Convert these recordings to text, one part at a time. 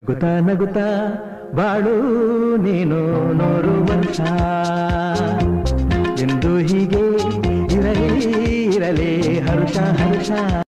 ನಗುತ್ತಾ ನಗುತ್ತಾ ಬಾಳು ನೀನು ನೂರು ವರ್ಷ ಎಂದು ಹೀಗೆ ಇರಲಿ ಇರಲಿ ಹರ್ಷ ಹರ್ಷ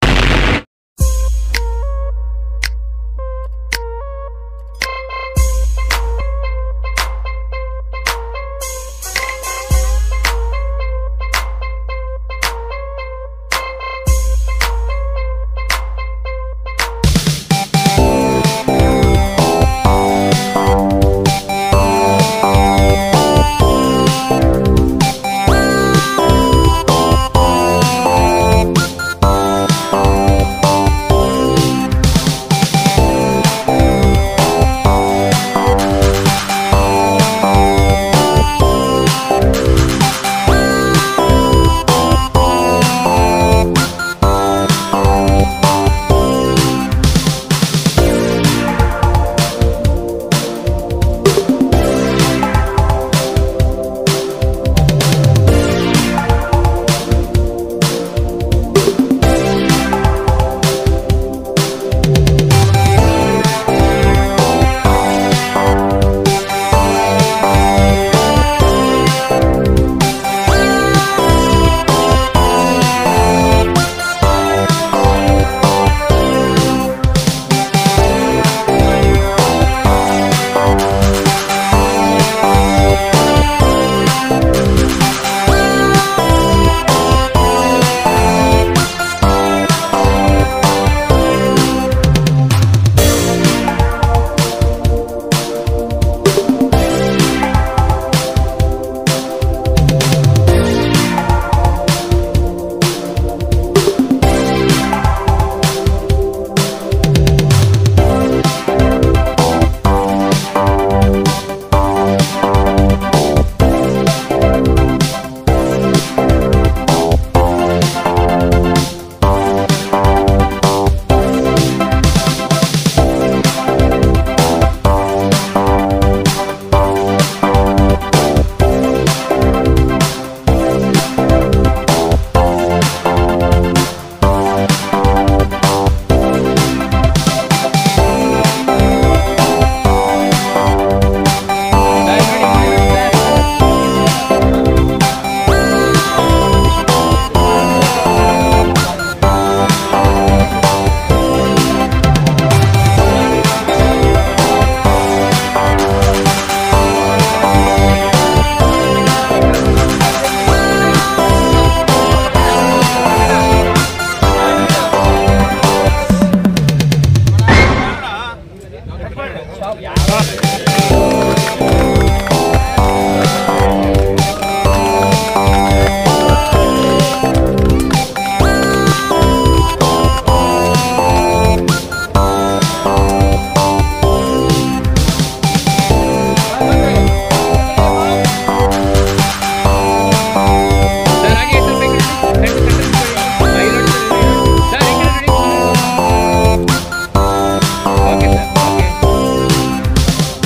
ಸರ್ ಹಾಗೆ ಸ್ವಲ್ಪ ಈ ಕಡೆ ನೋಡಿ. ಫ್ರಂಟ್ ಫ್ರಂಟ್ ನೋಡಿ. ಐ ನೋಡಿ ಸರ್, ಈ ಕಡೆ ನೋಡಿ. ಓಕೆ ಸರ್ ಓಕೆ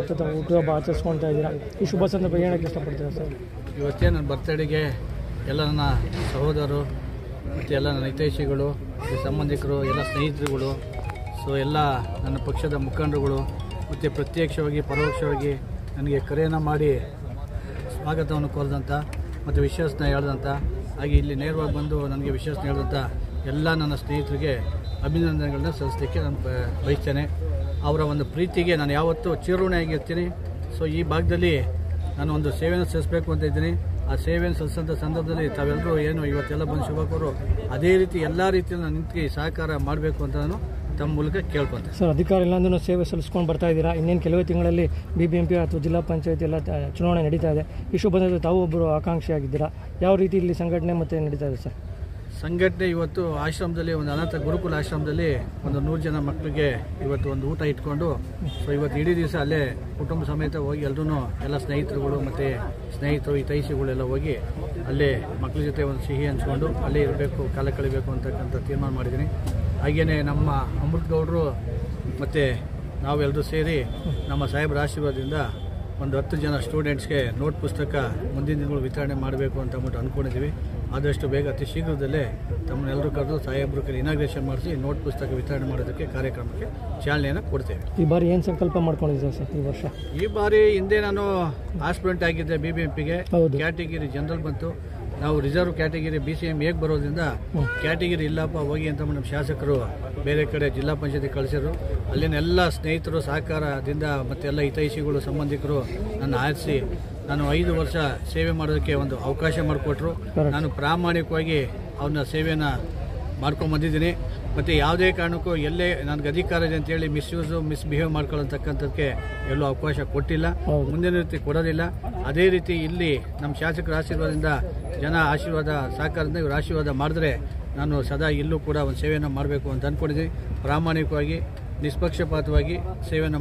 ಇವತ್ತು ತಾವು ಹುಟ್ಟುಹಬ್ಬ ಆಚರಿಸ್ಕೊಳ್ತಾ ಇದ್ದೀರಾ ಈ ಶುಭ ಸಂದರ್ಭ ಹೇಳಕ್ಕೆ ಇಷ್ಟಪಡ್ತೀರಾ ಸರ್ ಇವತ್ತೇ ನನ್ನ ಬರ್ತಡೇಗೆ ಎಲ್ಲ ನನ್ನ ಸಹೋದರರು ಮತ್ತು ಎಲ್ಲ ನನ್ನ ಹಿತೈಷಿಗಳು ಮತ್ತು ಸಂಬಂಧಿಕರು ಎಲ್ಲ ಸ್ನೇಹಿತರುಗಳು ಸೊ ಎಲ್ಲ ನನ್ನ ಪಕ್ಷದ ಮುಖಂಡರುಗಳು ಮತ್ತು ಪ್ರತ್ಯಕ್ಷವಾಗಿ ಪರೋಕ್ಷವಾಗಿ ನನಗೆ ಕರೆಯನ್ನು ಮಾಡಿ ಸ್ವಾಗತವನ್ನು ಕೋರಿದಂಥ ಮತ್ತು ವಿಶ್ವಾಸನ ಹೇಳ್ದಂಥ ಹಾಗೆ ಇಲ್ಲಿ ನೇರವಾಗಿ ಬಂದು ನನಗೆ ವಿಶ್ವಾಸನ ಹೇಳಿದಂಥ ಎಲ್ಲ ನನ್ನ ಸ್ನೇಹಿತರಿಗೆ ಅಭಿನಂದನೆಗಳನ್ನ ಸಲ್ಲಿಸಲಿಕ್ಕೆ ನಾನು ಬ- ಬಯಸ್ತೇನೆ ಅವರ ಒಂದು ಪ್ರೀತಿಗೆ ನಾನು ಯಾವತ್ತೂ ಚಿರಋಣಿಯಾಗಿರ್ತೀನಿ ಸೊ ಈ ಭಾಗದಲ್ಲಿ ನಾನು ಒಂದು ಸೇವೆಯನ್ನು ಸಲ್ಲಿಸಬೇಕು ಅಂತ ಇದ್ದೀನಿ ಆ ಸೇವೆಯನ್ನು ಸಲ್ಲಿಸೋಂಥ ಸಂದರ್ಭದಲ್ಲಿ ತಾವೆಲ್ಲರೂ ಏನು ಇವತ್ತೆಲ್ಲ ಬಂದು ಶುಭಕೋರು ಅದೇ ರೀತಿ ಎಲ್ಲ ರೀತಿಯಲ್ಲಿ ನಾನು ನಿಂತು ಸಹಕಾರ ಮಾಡಬೇಕು ಅಂತ ನಾನು ತಮ್ಮ ಮೂಲಕ ಕೇಳ್ಕೊತೇನೆ ಸರ್ ಅಧಿಕಾರ ಇಲ್ಲಾಂದ್ರೂ ಸೇವೆ ಸಲ್ಲಿಸ್ಕೊಂಡು ಬರ್ತಾ ಇದ್ದೀರಾ ಇನ್ನೇನು ಕೆಲವೇ ತಿಂಗಳಲ್ಲಿ ಬಿ ಬಿ ಎಂ ಪಿ ಅಥವಾ ಜಿಲ್ಲಾ ಪಂಚಾಯತಿ ಎಲ್ಲ ತ- ಚುನಾವಣೆ ನಡೀತಾ ಇದೆ ಈ ಶುಭದಲ್ಲಿ ತಾವು ಒಬ್ಬರು ಆಕಾಂಕ್ಷಿಯಾಗಿದ್ದೀರಾ ಯಾವ ರೀತಿ ಇಲ್ಲಿ ಸಂಘಟನೆ ಮತ್ತು ನಡೀತಾ ಇದೆ ಸರ್ ಸಂಘಟನೆ ಇವತ್ತು ಆಶ್ರಮದಲ್ಲಿ ಒಂದು ಅನಾಥ ಗುರುಕುಲ ಆಶ್ರಮದಲ್ಲಿ ಒಂದು ನೂರು ಜನ ಮಕ್ಕಳಿಗೆ ಇವತ್ತು ಒಂದು ಊಟ ಇಟ್ಕೊಂಡು ಸೊ ಇವತ್ತು ಇಡೀ ದಿವಸ ಅಲ್ಲೇ ಕುಟುಂಬ ಸಮೇತ ಹೋಗಿ ಎಲ್ಲರೂ ಎಲ್ಲ ಸ್ನೇಹಿತರುಗಳು ಮತ್ತು ಸ್ನೇಹಿತರು ಹಿತೈಷಿಗಳೆಲ್ಲ ಹೋಗಿ ಅಲ್ಲೇ ಮಕ್ಕಳ ಜೊತೆ ಒಂದು ಸಿಹಿ ಹಂಚ್ಕೊಂಡು ಅಲ್ಲೇ ಇರಬೇಕು ಕಾಲ ಕಳಿಬೇಕು ಅಂತಕ್ಕಂಥ ತೀರ್ಮಾನ ಮಾಡಿದ್ದೀನಿ ಹಾಗೆಯೇ ನಮ್ಮ ಅಮೃತ್ ಗೌಡರು ಮತ್ತು ನಾವೆಲ್ಲರೂ ಸೇರಿ ನಮ್ಮ ಸಾಹೇಬರ ಆಶೀರ್ವಾದದಿಂದ ಒಂದು ಹತ್ತು ಜನ ಸ್ಟೂಡೆಂಟ್ಸ್ಗೆ ನೋಟ್ ಪುಸ್ತಕ ಮುಂದಿನ ದಿನಗಳು ವಿತರಣೆ ಮಾಡಬೇಕು ಅಂತ ಅಂದ್ಬಿಟ್ಟು ಅಂದ್ಕೊಂಡಿದ್ದೀವಿ ಆದಷ್ಟು ಬೇಗ ಅತಿ ಶೀಘ್ರದಲ್ಲೇ ತಮ್ಮನ್ನೆಲ್ಲರೂ ಕರೆದು ಸಾಹೇಬ್ರ ಕೈ ಇನಾಗ್ರೇಷನ್ ಮಾಡಿಸಿ ನೋಟ್ ಪುಸ್ತಕ ವಿತರಣೆ ಮಾಡೋದಕ್ಕೆ ಕಾರ್ಯಕ್ರಮಕ್ಕೆ ಚಾಲನೆಯನ್ನು ಕೊಡ್ತೇವೆ ಈ ಬಾರಿ ಏನು ಸಂಕಲ್ಪ ಮಾಡ್ಕೊಂಡಿದ್ದೀರಾ ಸರ್ ಈ ವರ್ಷ ಈ ಬಾರಿ ಹಿಂದೆ ನಾನು ಆಸ್ಪಿರೆಂಟ್ ಆಗಿದ್ದೆ ಬಿ ಬಿ ಎಂ ಪಿಗೆ ಹೌದು. ಕ್ಯಾಟಗಿರಿ ಜನರಲ್ ಬಂತು ನಾವು reserve category B C M ಹೇಗೆ ಬರೋದ್ರಿಂದ ಕ್ಯಾಟಗಿರಿ ಇಲ್ಲಪ್ಪ ಹೋಗಿ ಅಂತ ನಮ್ಮ ಶಾಸಕರು ಬೇರೆ ಕಡೆ ಜಿಲ್ಲಾ ಪಂಚಾಯತಿ ಕಳಿಸಿದ್ರು ಅಲ್ಲಿನ ಎಲ್ಲ ಸ್ನೇಹಿತರು ಸಹಕಾರದಿಂದ ಮತ್ತೆ ಎಲ್ಲ ಹಿತೈಷಿಗಳು ಸಂಬಂಧಿಕರು ನನ್ನ ಆರಿಸಿ ನಾನು ಐದು ವರ್ಷ ಸೇವೆ ಮಾಡೋದಕ್ಕೆ ಒಂದು ಅವಕಾಶ ಮಾಡಿಕೊಟ್ರು ನಾನು ಪ್ರಾಮಾಣಿಕವಾಗಿ ಅವನ ಸೇವೆನ ಮಾಡ್ಕೊಂಡು ಬಂದಿದ್ದೀನಿ ಮತ್ತು ಯಾವುದೇ ಕಾರಣಕ್ಕೂ ಎಲ್ಲೇ ನನಗೆ ಅಧಿಕಾರ ಇದೆ ಅಂತೇಳಿ ಮಿಸ್ಯೂಸು ಮಿಸ್ಬಿಹೇವ್ ಮಾಡ್ಕೊಳ್ಳತಕ್ಕಂಥದ್ದಕ್ಕೆ ಎಲ್ಲೂ ಅವಕಾಶ ಕೊಟ್ಟಿಲ್ಲ ಹೌದು. ಮುಂದಿನ ರೀತಿ ಕೊಡೋದಿಲ್ಲ ಅದೇ ರೀತಿ ಇಲ್ಲಿ ನಮ್ಮ ಶಾಸಕರ ಆಶೀರ್ವಾದದಿಂದ ಜನ ಆಶೀರ್ವಾದ ಸಹಕಾರದಿಂದ ಇವರು ಆಶೀರ್ವಾದ ಮಾಡಿದ್ರೆ ನಾನು ಸದಾ ಇಲ್ಲೂ ಕೂಡ ಒಂದು ಸೇವೆಯನ್ನು ಮಾಡಬೇಕು ಅಂತ ಅಂದ್ಕೊಂಡಿದ್ದೀನಿ ಪ್ರಾಮಾಣಿಕವಾಗಿ ನಿಷ್ಪಕ್ಷಪಾತವಾಗಿ ಸೇವೆಯನ್ನು